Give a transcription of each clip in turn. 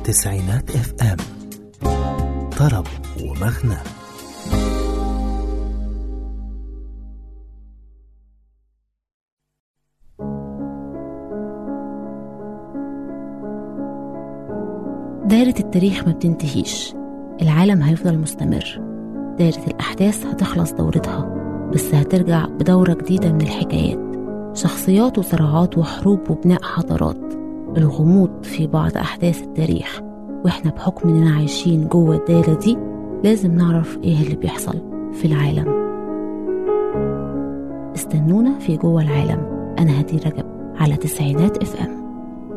تسعينات اف ام طرب ومغنى دايرة التاريخ ما بتنتهيش العالم هيفضل مستمر دايرة الأحداث هتخلص دورتها بس هترجع بدورة جديدة من الحكايات شخصيات وصراعات وحروب وبناء حضارات الغموض في بعض أحداث التاريخ وإحنا بحكم إننا عايشين جوه الدايرة دي لازم نعرف إيه اللي بيحصل في العالم استنونا في جوه العالم أنا هدي رجب على تسعينات اف ام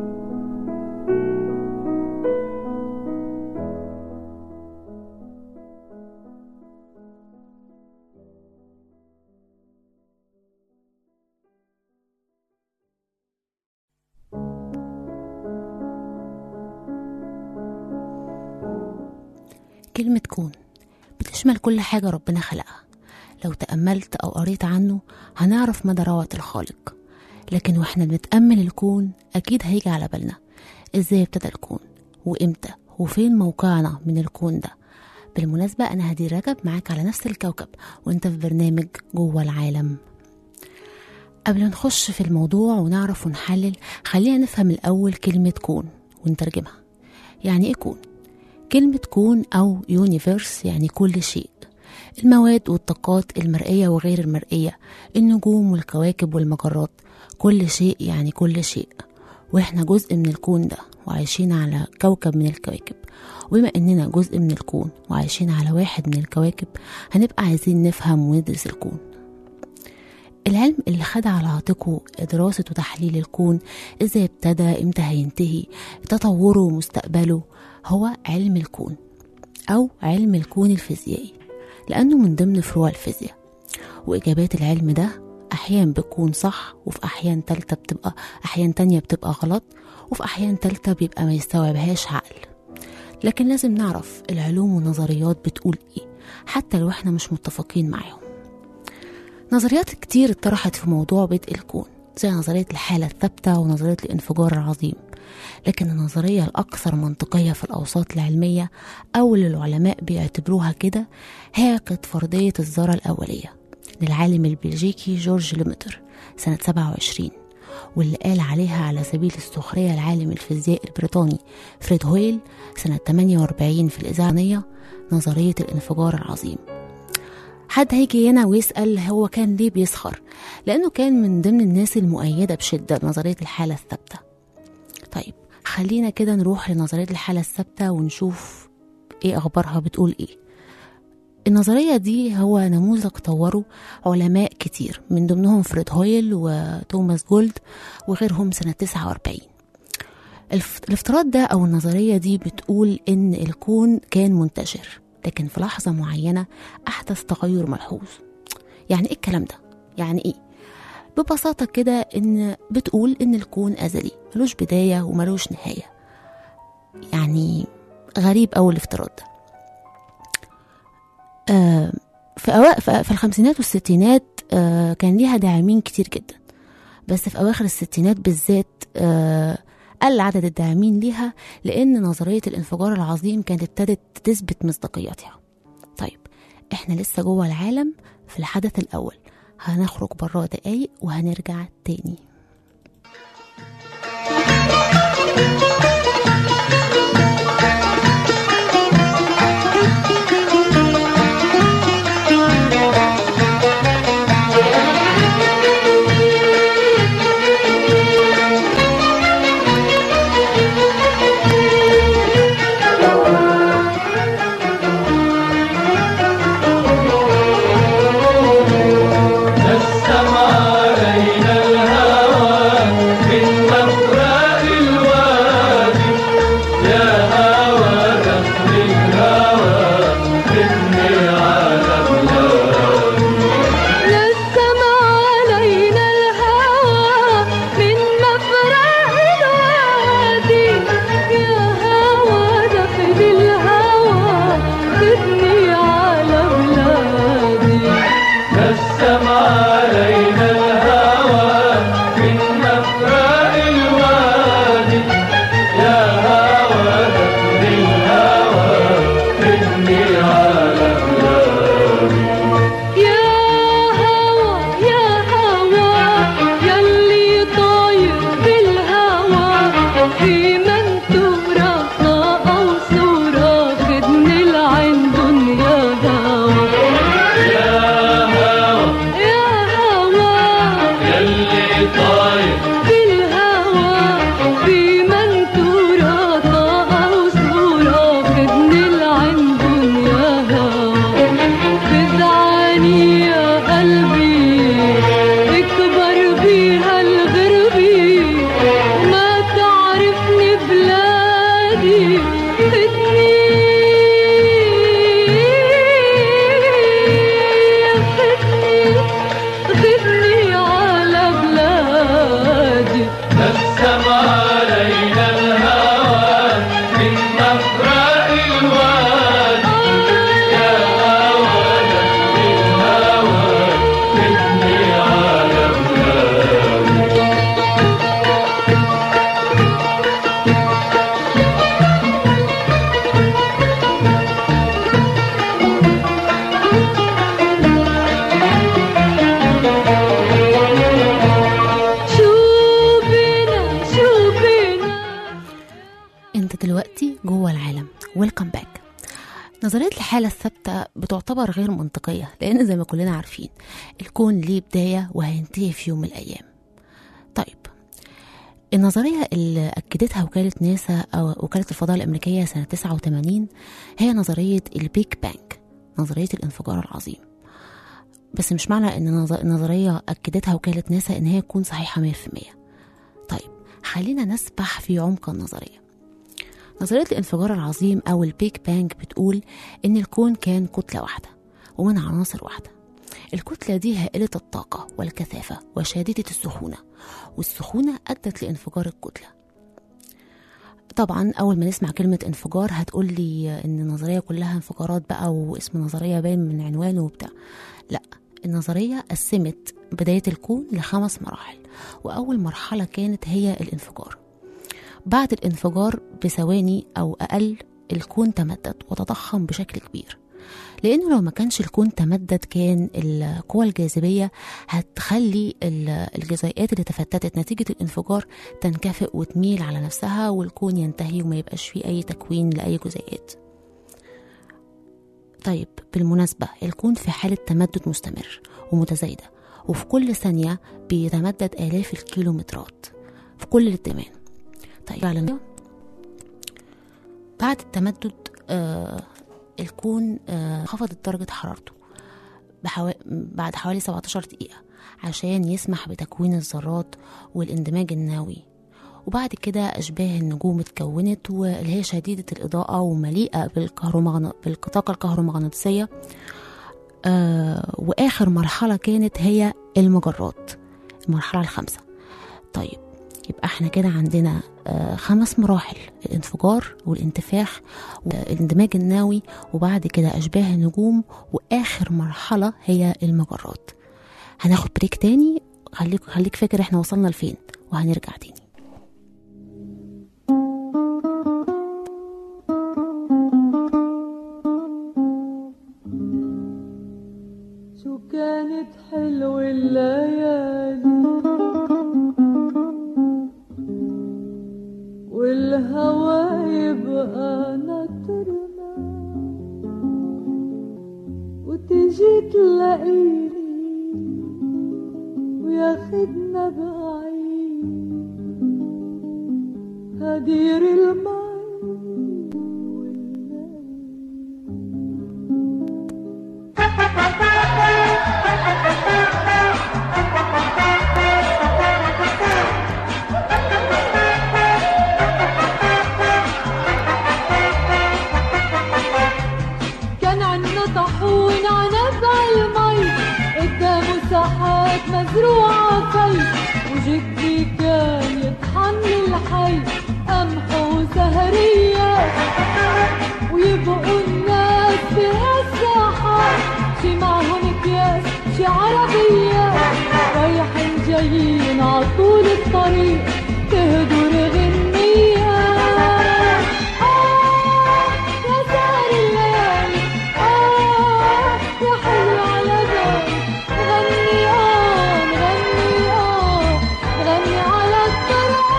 كلمة كون بتشمل كل حاجة ربنا خلقها لو تأملت أو قريت عنه هنعرف مدى روعة الخالق لكن واحنا بنتأمل الكون أكيد هيجي على بالنا إزاي ابتدى الكون وإمتى وفين موقعنا من الكون ده بالمناسبة أنا هدي رجب معاك على نفس الكوكب وانت في برنامج جوه العالم قبل نخش في الموضوع ونعرف ونحلل خلينا نفهم الأول كلمة كون ونترجمها يعني إيه كون؟ كلمة كون أو يونيفرس يعني كل شيء المواد والطاقات المرئية وغير المرئية النجوم والكواكب والمجرات كل شيء يعني كل شيء واحنا جزء من الكون ده وعايشين على كوكب من الكواكب وبما اننا جزء من الكون وعايشين على واحد من الكواكب هنبقى عايزين نفهم وندرس الكون العلم اللي خد على عاتقه دراسة وتحليل الكون ازاي ابتدى امتى هينتهي تطوره ومستقبله هو علم الكون أو علم الكون الفيزيائي لأنه من ضمن فروع الفيزياء وإجابات العلم ده أحيان بتكون صح وفي أحيان تالتة بتبقى أحيان تانية بتبقى غلط وفي أحيان تالتة بيبقى ما يستوعبهاش عقل لكن لازم نعرف العلوم والنظريات بتقول إيه حتى لو إحنا مش متفقين معاهم نظريات كتير اتطرحت في موضوع بدء الكون زي نظرية الحالة الثابتة ونظرية الانفجار العظيم لكن النظرية الأكثر منطقية في الأوساط العلمية أو اللي العلماء بيعتبروها كده هي كانت فرضية الذرة الأولية للعالم البلجيكي جورج ليمتر سنة 27 واللي قال عليها على سبيل السخرية العالم الفيزيائي البريطاني فريد هويل سنة 48 في الإذاعة نظرية الانفجار العظيم حد هيجي هنا ويسأل هو كان ليه بيسخر لأنه كان من ضمن الناس المؤيدة بشدة نظرية الحالة الثابتة طيب خلينا كده نروح لنظرية الحالة الثابتة ونشوف ايه أخبارها بتقول ايه النظرية دي هو نموذج طوره علماء كتير من ضمنهم فريد هويل وتوماس جولد وغيرهم سنة 49 الافتراض ده أو النظرية دي بتقول إن الكون كان منتشر لكن في لحظة معينة أحدث تغير ملحوظ يعني إيه الكلام ده؟ يعني إيه؟ ببساطة كده إن بتقول إن الكون أزلي ملوش بداية وملوش نهاية يعني غريب أوي الافتراض ده آه في, أوا... في الخمسينات والستينات آه كان ليها داعمين كتير جدا بس في أواخر الستينات بالذات آه قل عدد الداعمين ليها لأن نظرية الانفجار العظيم كانت ابتدت تثبت مصداقيتها طيب احنا لسه جوه العالم في الحدث الأول هنخرج برا دقايق وهنرجع تاني نسم علينا الهوى دلوقتي جوه العالم ويلكم باك نظرية الحالة الثابتة بتعتبر غير منطقية لأن زي ما كلنا عارفين الكون ليه بداية وهينتهي في يوم من الأيام طيب النظرية اللي أكدتها وكالة ناسا أو وكالة الفضاء الأمريكية سنة 89 هي نظرية البيك بانك نظرية الانفجار العظيم بس مش معنى ان نظ- النظرية أكدتها وكالة ناسا ان هي تكون صحيحة 100% طيب خلينا نسبح في عمق النظرية نظرية الانفجار العظيم أو البيك بانج بتقول إن الكون كان كتلة واحدة ومن عناصر واحدة الكتلة دي هائلة الطاقة والكثافة وشديدة السخونة والسخونة أدت لانفجار الكتلة طبعا أول ما نسمع كلمة انفجار هتقول لي إن النظرية كلها انفجارات بقى واسم نظرية باين من عنوانه وبتاع لا النظرية قسمت بداية الكون لخمس مراحل وأول مرحلة كانت هي الانفجار بعد الانفجار بثواني أو أقل الكون تمدد وتضخم بشكل كبير لأنه لو ما كانش الكون تمدد كان القوى الجاذبية هتخلي ال- الجزيئات اللي تفتتت نتيجة الانفجار تنكفئ وتميل على نفسها والكون ينتهي وما يبقاش فيه أي تكوين لأي جزيئات طيب بالمناسبة الكون في حالة تمدد مستمر ومتزايدة وفي كل ثانية بيتمدد آلاف الكيلومترات في كل الاتجاه طيب فعلا بعد التمدد آه الكون آه خفضت درجة حرارته بحوا... بعد حوالي 17 دقيقة عشان يسمح بتكوين الذرات والاندماج النووي وبعد كده أشباه النجوم اتكونت واللي هي شديدة الإضاءة ومليئة بالكهرومغن... بالطاقة الكهرومغناطيسية آه وآخر مرحلة كانت هي المجرات المرحلة الخامسة طيب يبقى احنا كده عندنا آه خمس مراحل الانفجار والانتفاخ والاندماج النووي وبعد كده أشباه النجوم وآخر مرحلة هي المجرات هناخد بريك تاني خليك خليك فاكر احنا وصلنا لفين وهنرجع تاني شو كانت حلوة الليالي والهوى يبقى ناطرنا وتجي تلاقيني وياخدنا بعيد هدير المي والليل كان عنا طاحون عنب عالمي قدامه ساحات مزروعة في وجدي كان يطحن الحي قمح وسهرية ويبقوا الناس بهالساحات شي معهم اكياس شي عربية رايحين جايين عطول الطريق تهدر غنية آه يا سهر الليالي آه يا حلو على بالي غني آه غني آه غني على الطريق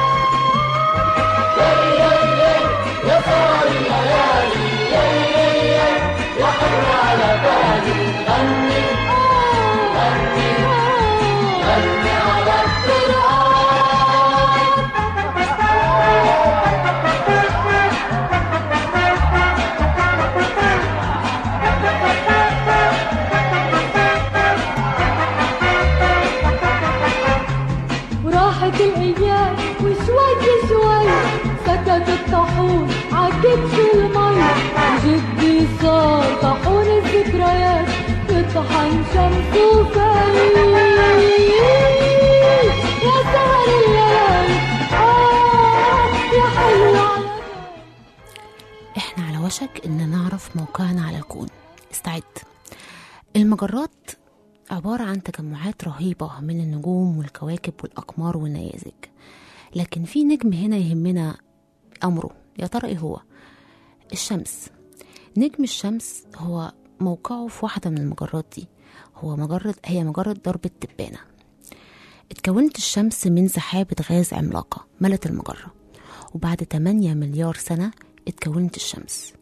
وراحت الايام وشوي شوي سكت الطاحون عكبش المي وجدي صار طاحون الذكريات يطحن شمس وفاي يا سهر الليالي آه يا حلو على بالي احنا على وشك ان نعرف موقعنا على الكون استعد المجرات عبارة عن تجمعات رهيبة من النجوم والكواكب والأقمار والنيازك لكن في نجم هنا يهمنا أمره يا ترى إيه هو؟ الشمس نجم الشمس هو موقعه في واحدة من المجرات دي هو مجرة هي مجرة درب التبانة اتكونت الشمس من سحابة غاز عملاقة ملت المجرة وبعد 8 مليار سنة اتكونت الشمس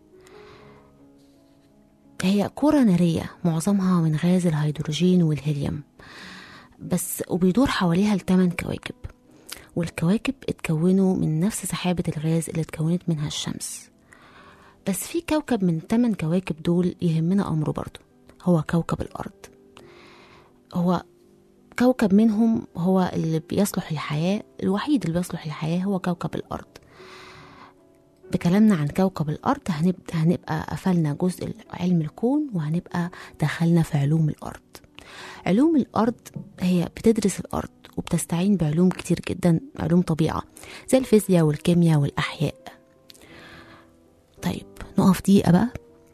هي كرة نارية معظمها من غاز الهيدروجين والهيليوم بس وبيدور حواليها الثمان كواكب والكواكب اتكونوا من نفس سحابة الغاز اللي اتكونت منها الشمس بس في كوكب من الثمان كواكب دول يهمنا أمره برضه هو كوكب الأرض هو كوكب منهم هو اللي بيصلح للحياة الوحيد اللي بيصلح للحياة هو كوكب الأرض بكلامنا عن كوكب الأرض هنبقى, هنبقى قفلنا جزء علم الكون وهنبقى دخلنا في علوم الأرض علوم الأرض هي بتدرس الأرض وبتستعين بعلوم كتير جدا علوم طبيعة زي الفيزياء والكيمياء والأحياء طيب نقف دقيقة بقى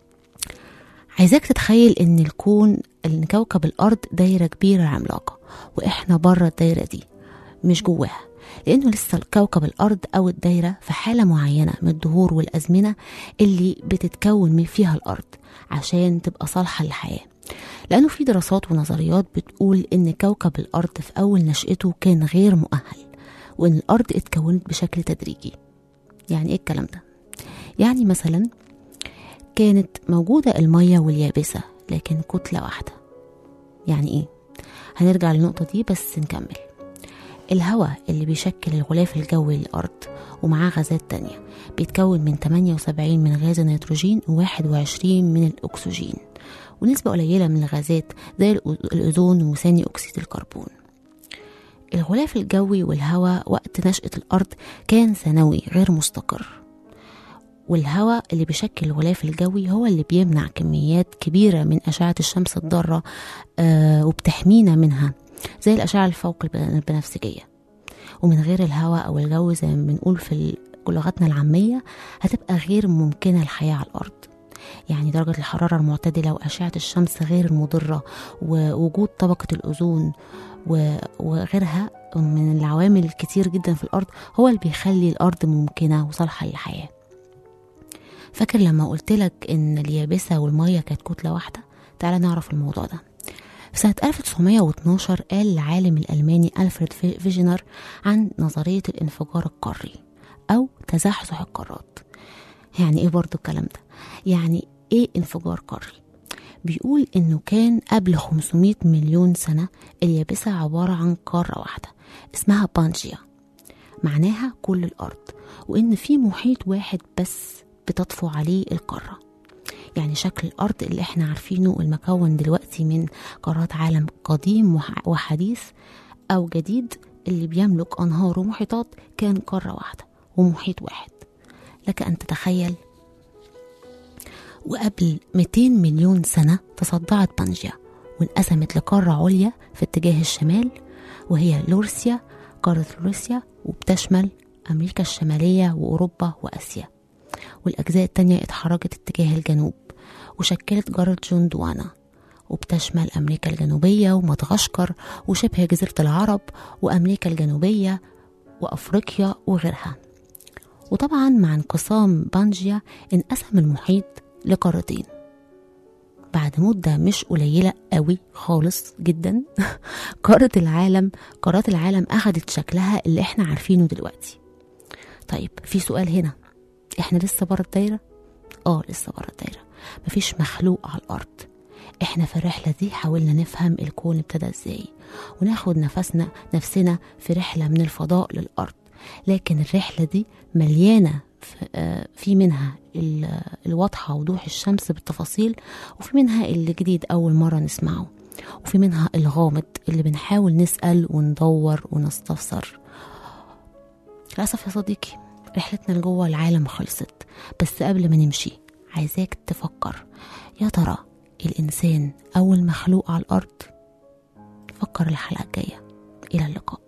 عايزاك تتخيل ان الكون ان كوكب الارض دايرة كبيرة عملاقة واحنا بره الدايرة دي مش جواها لانه لسه كوكب الارض او الدايرة في حالة معينة من الدهور والازمنة اللي بتتكون من فيها الارض عشان تبقى صالحة للحياة لانه في دراسات ونظريات بتقول ان كوكب الارض في اول نشأته كان غير مؤهل وان الارض اتكونت بشكل تدريجي يعني ايه الكلام ده يعني مثلا كانت موجودة المية واليابسة لكن كتلة واحدة يعني ايه هنرجع للنقطة دي بس نكمل الهواء اللي بيشكل الغلاف الجوي للأرض ومعاه غازات تانية بيتكون من 78 من غاز النيتروجين و21 من الأكسجين ونسبة قليلة من الغازات زي الأو- الأوزون وثاني أكسيد الكربون الغلاف الجوي والهواء وقت نشأة الأرض كان ثانوي غير مستقر والهواء اللي بيشكل الغلاف الجوي هو اللي بيمنع كميات كبيرة من أشعة الشمس الضارة آه وبتحمينا منها زي الأشعة الفوق الب- البنفسجية ومن غير الهواء أو الجو زي ما بنقول في ال- لغتنا العامية هتبقى غير ممكنة الحياة على الأرض يعني درجة الحرارة المعتدلة وأشعة الشمس غير المضرة ووجود طبقة الأوزون و- وغيرها من العوامل الكتير جدا في الأرض هو اللي بيخلي الأرض ممكنة وصالحة للحياة فاكر لما قلت لك ان اليابسه والميه كانت كتله واحده تعالى نعرف الموضوع ده في سنة 1912 قال العالم الألماني ألفريد في- فيجنر عن نظرية الانفجار القاري أو تزحزح القارات يعني إيه برضو الكلام ده يعني إيه انفجار قاري بيقول إنه كان قبل 500 مليون سنة اليابسة عبارة عن قارة واحدة اسمها بانجيا معناها كل الأرض وإن في محيط واحد بس بتطفو عليه القارة يعني شكل الأرض اللي احنا عارفينه المكون دلوقتي من قارات عالم قديم وح- وحديث أو جديد اللي بيملك أنهار ومحيطات كان قارة واحدة ومحيط واحد لك أن تتخيل وقبل 200 مليون سنة تصدعت بانجيا وانقسمت لقارة عليا في اتجاه الشمال وهي لورسيا قارة روسيا وبتشمل أمريكا الشمالية وأوروبا وآسيا والأجزاء التانية اتحركت اتجاه الجنوب وشكلت جارة جوندوانا وبتشمل أمريكا الجنوبية ومدغشقر وشبه جزيرة العرب وأمريكا الجنوبية وأفريقيا وغيرها وطبعا مع انقسام بانجيا انقسم المحيط لقارتين بعد مدة مش قليلة قوي خالص جدا قارة العالم قارات العالم أخدت شكلها اللي احنا عارفينه دلوقتي طيب في سؤال هنا احنا لسه بره الدايرة اه لسه بره الدايرة مفيش مخلوق على الأرض احنا في الرحلة دي حاولنا نفهم الكون ابتدى ازاي وناخد نفسنا نفسنا في رحلة من الفضاء للأرض لكن الرحلة دي مليانة في- آه، في منها ال- الواضحة وضوح الشمس بالتفاصيل وفي منها اللي جديد أول مرة نسمعه وفي منها الغامض اللي بنحاول نسأل وندور ونستفسر للأسف يا صديقي رحلتنا لجوه العالم خلصت بس قبل ما نمشي عايزاك تفكر يا ترى الإنسان أول مخلوق على الأرض فكر الحلقة الجاية إلى اللقاء